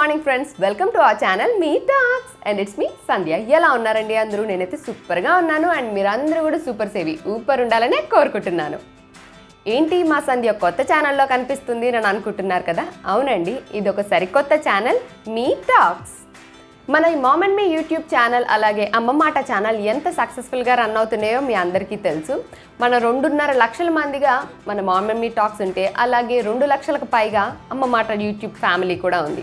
morning friends welcome to our channel me talks and it's me Sandhya ఎలా ఉన్నారండి అందరూ నేనైతే సూపర్గా ఉన్నాను అండ్ మీరందరూ కూడా సూపర్ సేవి ఊపర్ ఉండాలనే కోరుకుంటున్నాను ఏంటి మా సంధ్య కొత్త ఛానల్లో కనిపిస్తుంది అని అనుకుంటున్నారు కదా అవునండి ఇది ఒక సరికొత్త ఛానల్ మీ టాక్స్ మన ఈ mom and me YouTube channel అలాగే అమ్మ మాట ఛానల్ ఎంత సక్సెస్ఫుల్గా రన్ అవుతున్నాయో మీ అందరికీ తెలుసు మన రెండున్నర లక్షల మందిగా మన మామ్ అండ్ మీ టాక్స్ ఉంటే అలాగే రెండు లక్షలకు పైగా అమ్మ మాట యూట్యూబ్ ఫ్యామిలీ కూడా ఉంది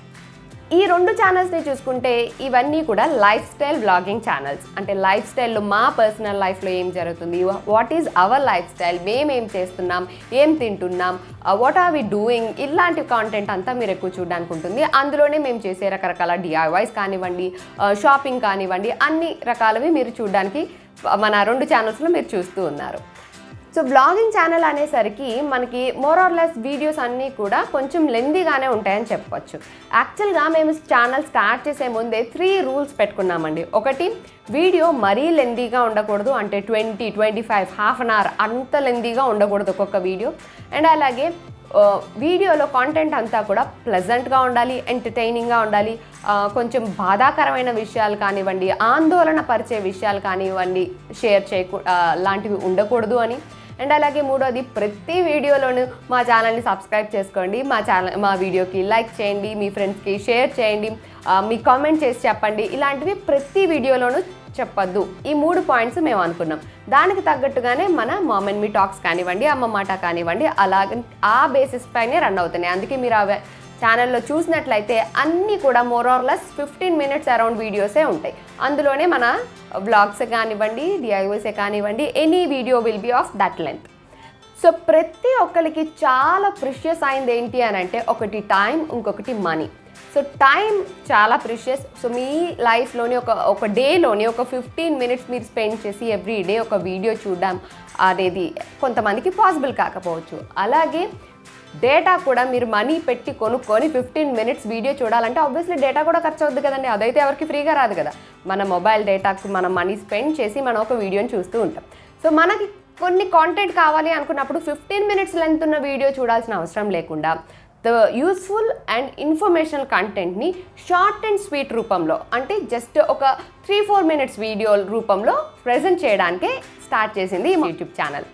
ఈ రెండు ఛానల్స్ని చూసుకుంటే ఇవన్నీ కూడా లైఫ్ స్టైల్ బ్లాగింగ్ ఛానల్స్ అంటే లైఫ్ స్టైల్లో మా పర్సనల్ లైఫ్లో ఏం జరుగుతుంది what is our lifestyle మేమేం చేస్తున్నాం ఏం తింటున్నాం వాట్ ఆర్ వి డూయింగ్ ఇలాంటి కాంటెంట్ అంతా మీరు ఎక్కువ చూడడానికి ఉంటుంది అందులోనే మేము చేసే రకరకాల డిఐవైస్ కానివ్వండి షాపింగ్ కానివ్వండి అన్ని రకాలవి మీరు చూడడానికి మన రెండు ఛానల్స్లో మీరు చూస్తూ ఉన్నారు సో బ్లాగింగ్ ఛానల్ అనేసరికి మనకి మోర్ ఆర్ లెస్ వీడియోస్ అన్నీ కూడా కొంచెం లెందీగానే ఉంటాయని చెప్పొచ్చు యాక్చువల్గా మేము ఛానల్ స్టార్ట్ చేసే ముందే త్రీ రూల్స్ పెట్టుకున్నామండి ఒకటి వీడియో మరీ లెందీగా ఉండకూడదు అంటే twenty twenty five half an hour అంత లెందీగా ఉండకూడదు ఒక్కొక్క వీడియో అండ్ అలాగే ఆ, వీడియోలో కాంటెంట్ అంతా కూడా ప్లెజెంట్గా ఉండాలి ఎంటర్టైనింగ్గా ఉండాలి ఆ, కొంచెం బాధాకరమైన విషయాలు కానివ్వండి ఆందోళన పరిచే విషయాలు కానివ్వండి షేర్ చేయకూ ఆ, లాంటివి ఉండకూడదు అని అండ్ అలాగే మూడోది ప్రతి వీడియోలోనూ మా ఛానల్ని సబ్స్క్రైబ్ చేసుకోండి మా ఛానల్ మా వీడియోకి లైక్ చేయండి మీ ఫ్రెండ్స్కి షేర్ చేయండి ఆ, మీ కామెంట్ చేసి చెప్పండి ఇలాంటివి ప్రతి వీడియోలోనూ చెప్పొద్దు ఈ మూడు పాయింట్స్ మేము అనుకున్నాం దానికి తగ్గట్టుగానే మన మామ్ అండ్ మీ టాక్స్ కానివ్వండి అమ్మ మాట కానివ్వండి అలాగే ఆ బేసిస్ పైనే రన్ అవుతున్నాయి అందుకే మీరు ఆ ఛానల్లో చూసినట్లయితే అన్నీ కూడా more or less fifteen minutes around వీడియోసే ఉంటాయి అందులోనే మన వ్లాగ్స్ కానివ్వండి డిఐఓసే కానివ్వండి any video will be of that length so ప్రతి ఒక్కరికి చాలా ప్రిషియస్ అయింది ఏంటి అని అంటే ఒకటి టైం ఇంకొకటి మనీ సో టైం చాలా ప్రిషియస్ సో మీ లైఫ్లోని ఒక ఒక డేలోని ఒక ఫిఫ్టీన్ మినిట్స్ మీరు స్పెండ్ చేసి ఎవ్రీ డే ఒక వీడియో చూడడం అనేది కొంతమందికి పాసిబుల్ కాకపోవచ్చు అలాగే డేటా కూడా మీరు మనీ పెట్టి కొనుక్కొని ఫిఫ్టీన్ మినిట్స్ వీడియో చూడాలంటే ఆబ్వియస్లీ డేటా కూడా ఖర్చు అవుద్ది కదండి అదైతే ఎవరికి ఫ్రీగా రాదు కదా మన మొబైల్ డేటాకు మనం మనీ స్పెండ్ చేసి మనం ఒక వీడియోని చూస్తూ ఉంటాం సో మనకి కొన్ని కాంటెంట్ కావాలి అనుకున్నప్పుడు ఫిఫ్టీన్ మినిట్స్ లెంత్ ఉన్న వీడియో చూడాల్సిన అవసరం లేకుండా ద యూస్ఫుల్ అండ్ ఇన్ఫర్మేషనల్ కంటెంట్ని షార్ట్ అండ్ స్వీట్ రూపంలో అంటే జస్ట్ ఒక త్రీ ఫోర్ మినిట్స్ వీడియో రూపంలో ప్రజెంట్ చేయడానికే స్టార్ట్ చేసింది ఈ యూట్యూబ్ ఛానల్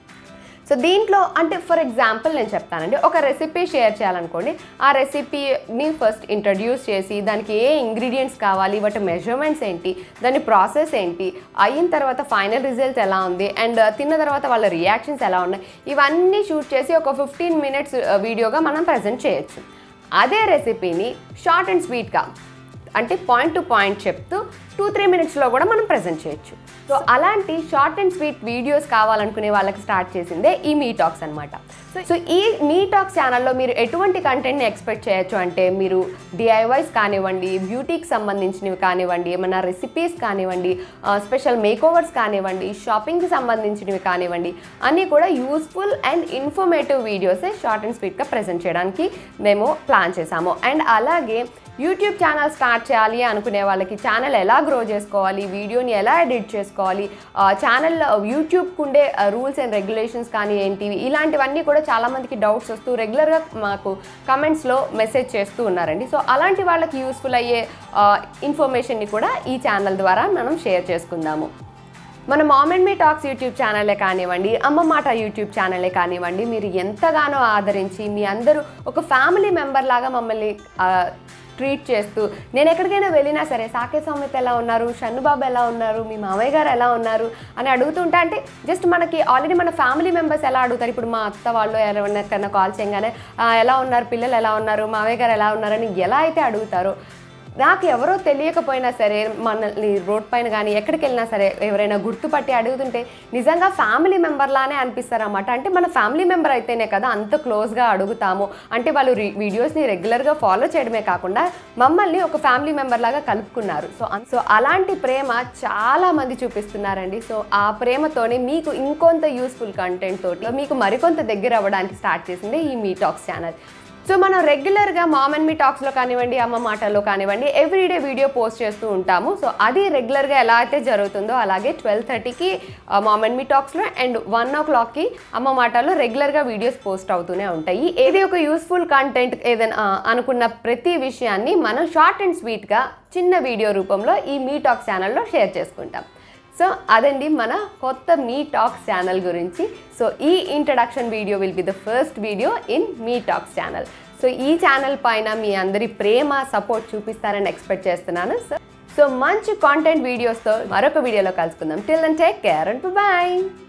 సో దీంట్లో అంటే ఫర్ ఎగ్జాంపుల్ నేను చెప్తానండి ఒక రెసిపీ షేర్ చేయాలనుకోండి ఆ రెసిపీని ఫస్ట్ ఇంట్రడ్యూస్ చేసి దానికి ఏ ఇంగ్రీడియంట్స్ కావాలి వాటి మెజర్మెంట్స్ ఏంటి దాని ప్రాసెస్ ఏంటి అయిన తర్వాత ఫైనల్ రిజల్ట్ ఎలా ఉంది అండ్ తిన్న తర్వాత వాళ్ళ రియాక్షన్స్ ఎలా ఉన్నాయి ఇవన్నీ షూట్ చేసి ఒక ఫిఫ్టీన్ మినిట్స్ వీడియోగా మనం ప్రజెంట్ చేయొచ్చు అదే రెసిపీని షార్ట్ అండ్ స్వీట్గా అంటే పాయింట్ టు పాయింట్ చెప్తూ టూ త్రీ మినిట్స్లో కూడా మనం ప్రజెంట్ చేయొచ్చు సో అలాంటి షార్ట్ అండ్ స్వీట్ వీడియోస్ కావాలనుకునే వాళ్ళకి స్టార్ట్ చేసిందే ఈ మీ టాక్స్ అనమాట సో సో ఈ మీ టాక్స్ ఛానల్లో మీరు ఎటువంటి కంటెంట్ని ఎక్స్పెక్ట్ చేయొచ్చు అంటే మీరు డిఐవైస్ కానివ్వండి బ్యూటీకి సంబంధించినవి కానివ్వండి ఏమైనా రెసిపీస్ కానివ్వండి స్పెషల్ మేకోవర్స్ కానివ్వండి షాపింగ్కి సంబంధించినవి కానివ్వండి అన్నీ కూడా యూస్ఫుల్ అండ్ ఇన్ఫర్మేటివ్ వీడియోసే షార్ట్ అండ్ స్వీట్గా ప్రజెంట్ చేయడానికి మేము ప్లాన్ చేసాము అండ్ అలాగే యూట్యూబ్ ఛానల్ స్టార్ట్ చేయాలి అనుకునే వాళ్ళకి ఛానల్ ఎలా గ్రో చేసుకోవాలి వీడియోని ఎలా ఎడిట్ చేసుకోవాలి ఛానల్ యూట్యూబ్కి ఉండే రూల్స్ అండ్ రెగ్యులేషన్స్ కానీ ఏంటివి ఇలాంటివన్నీ కూడా చాలామందికి డౌట్స్ వస్తూ రెగ్యులర్గా మాకు కమెంట్స్లో మెసేజ్ చేస్తూ ఉన్నారండి సో అలాంటి వాళ్ళకి యూస్ఫుల్ అయ్యే ఇన్ఫర్మేషన్ని కూడా ఈ ఛానల్ ద్వారా మనం షేర్ చేసుకుందాము మన mom and me talks YouTube ఛానలే కానివ్వండి అమ్మ మాట యూట్యూబ్ ఛానలే కానివ్వండి మీరు ఎంతగానో ఆదరించి మీ అందరూ ఒక ఫ్యామిలీ మెంబర్ లాగా మమ్మల్ని ఆ, ట్రీట్ చేస్తూ నేను ఎక్కడికైనా వెళ్ళినా సరే సాకే సౌమిత ఎలా ఉన్నారు షన్నుబాబు ఎలా ఉన్నారు మీ మామయ్య గారు ఎలా ఉన్నారు అని అడుగుతుంటే అంటే జస్ట్ మనకి ఆల్రెడీ మన ఫ్యామిలీ మెంబర్స్ ఎలా అడుగుతారు ఇప్పుడు మా అత్త వాళ్ళు ఎవరికైనా కాల్ చేయగానే "ఆ, ఎలా ఉన్నారు పిల్లలు ఎలా ఉన్నారు మామయ్య గారు ఎలా ఉన్నారని ఎలా అయితే అడుగుతారో నాకు ఎవరో తెలియకపోయినా సరే మనల్ని రోడ్ పైన కానీ ఎక్కడికి వెళ్ళినా సరే ఎవరైనా గుర్తుపట్టి అడుగుతుంటే నిజంగా ఫ్యామిలీ మెంబర్లానే అనిపిస్తారన్నమాట అంటే మన ఫ్యామిలీ మెంబర్ అయితేనే కదా అంత క్లోజ్గా అడుగుతాము అంటే వాళ్ళు రీ వీడియోస్ని రెగ్యులర్గా ఫాలో చేయడమే కాకుండా మమ్మల్ని ఒక ఫ్యామిలీ మెంబర్ లాగా కలుపుకున్నారు సో అన్- సో అలాంటి ప్రేమ చాలా మంది చూపిస్తున్నారండి సో ఆ ప్రేమతోనే మీకు ఇంకొంత యూస్ఫుల్ కంటెంట్ తోటి మీకు మరికొంత దగ్గర అవ్వడానికి స్టార్ట్ చేసింది ఈ మీ టాక్స్ ఛానల్ సో మనం రెగ్యులర్గా మామ్ అండ్ మీ టాక్స్లో కానివ్వండి అమ్మ మాటల్లో కానివ్వండి ఎవ్రీడే వీడియో పోస్ట్ చేస్తూ ఉంటాము సో అది రెగ్యులర్గా ఎలా అయితే జరుగుతుందో అలాగే ట్వెల్వ్ థర్టీకి మామ్ అండ్ మీ టాక్స్లో అండ్ వన్ ఓ క్లాక్కి అమ్మ మాటల్లో రెగ్యులర్గా వీడియోస్ పోస్ట్ అవుతూనే ఉంటాయి ఏది ఒక యూస్ఫుల్ కంటెంట్ ఏదైనా ఆ, అనుకున్న ప్రతి విషయాన్ని మనం షార్ట్ అండ్ స్వీట్గా చిన్న వీడియో రూపంలో ఈ మీ టాక్స్ ఛానల్లో షేర్ చేసుకుంటాం సో అదండి మన కొత్త మీ టాక్స్ ఛానల్ గురించి సో ఈ introduction video will be the first video in me talks channel so ఈ ఛానల్ పైన మీ అందరి ప్రేమ సపోర్ట్ చూపిస్తారని ఎక్స్పెక్ట్ చేస్తున్నాను సో సో మంచి కాంటెంట్ వీడియోస్తో మరొక వీడియోలో కలుసుకుందాం till and take care and bye